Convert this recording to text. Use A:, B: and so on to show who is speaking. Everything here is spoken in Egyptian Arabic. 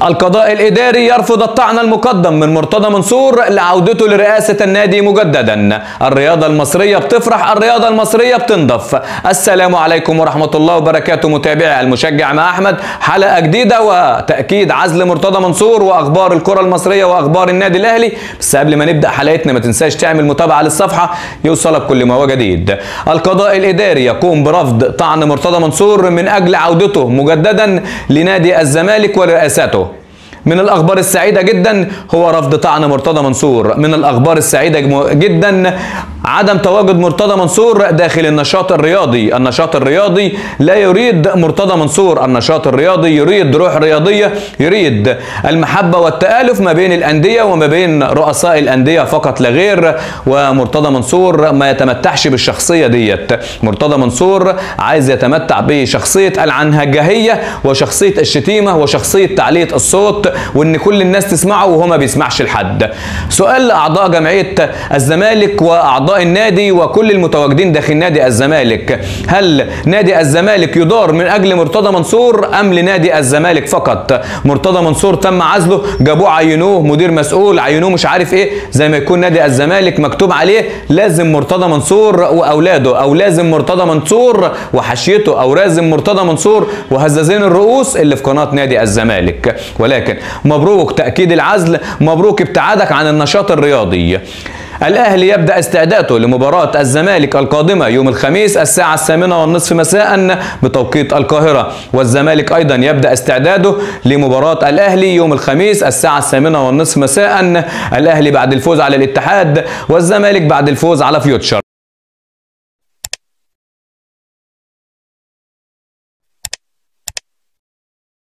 A: القضاء الإداري يرفض الطعن المقدم من مرتضى منصور لعودته لرئاسة النادي مجددا الرياضة المصرية بتفرح الرياضة المصرية بتنضف السلام عليكم ورحمة الله وبركاته متابعي المشجع مع أحمد حلقة جديدة وتأكيد عزل مرتضى منصور وأخبار الكرة المصرية وأخبار النادي الأهلي بس قبل ما نبدأ حلقتنا ما تنساش تعمل متابعة للصفحة يوصلك كل ما هو جديد القضاء الإداري يقوم برفض طعن مرتضى منصور من أجل عودته مجددا لنادي الزمالك ورئاسته من الأخبار السعيدة جدا هو رفض طعن مرتضى منصور من الأخبار السعيدة جدا عدم تواجد مرتضى منصور داخل النشاط الرياضي النشاط الرياضي لا يريد مرتضى منصور النشاط الرياضي يريد روح رياضية يريد المحبة والتآلف ما بين الأندية وما بين رؤساء الأندية فقط لا غير ومرتضى منصور ما يتمتعش بالشخصية ديت مرتضى منصور عايز يتمتع بشخصية العنهجهية وشخصية الشتيمة وشخصية تعلية الصوت وان كل الناس تسمعه وهو ما بيسمعش لحد سؤال لاعضاء جمعيه الزمالك واعضاء النادي وكل المتواجدين داخل نادي الزمالك هل نادي الزمالك يدار من اجل مرتضى منصور ام لنادي الزمالك فقط مرتضى منصور تم عزله جابوه عينوه مدير مسؤول عينوه مش عارف ايه زي ما يكون نادي الزمالك مكتوب عليه لازم مرتضى منصور واولاده او لازم مرتضى منصور وحشيته او لازم مرتضى منصور وهزازين الرؤوس اللي في قناه نادي الزمالك ولكن مبروك تأكيد العزل مبروك ابتعادك عن النشاط الرياضي الأهلي يبدأ استعداده لمباراة الزمالك القادمة يوم الخميس الساعة الثامنة والنصف مساء بتوقيت القاهرة والزمالك أيضا يبدأ استعداده لمباراة الأهلي يوم الخميس الساعة الثامنة والنصف مساء الأهلي بعد الفوز على الاتحاد والزمالك بعد الفوز على فيوتشر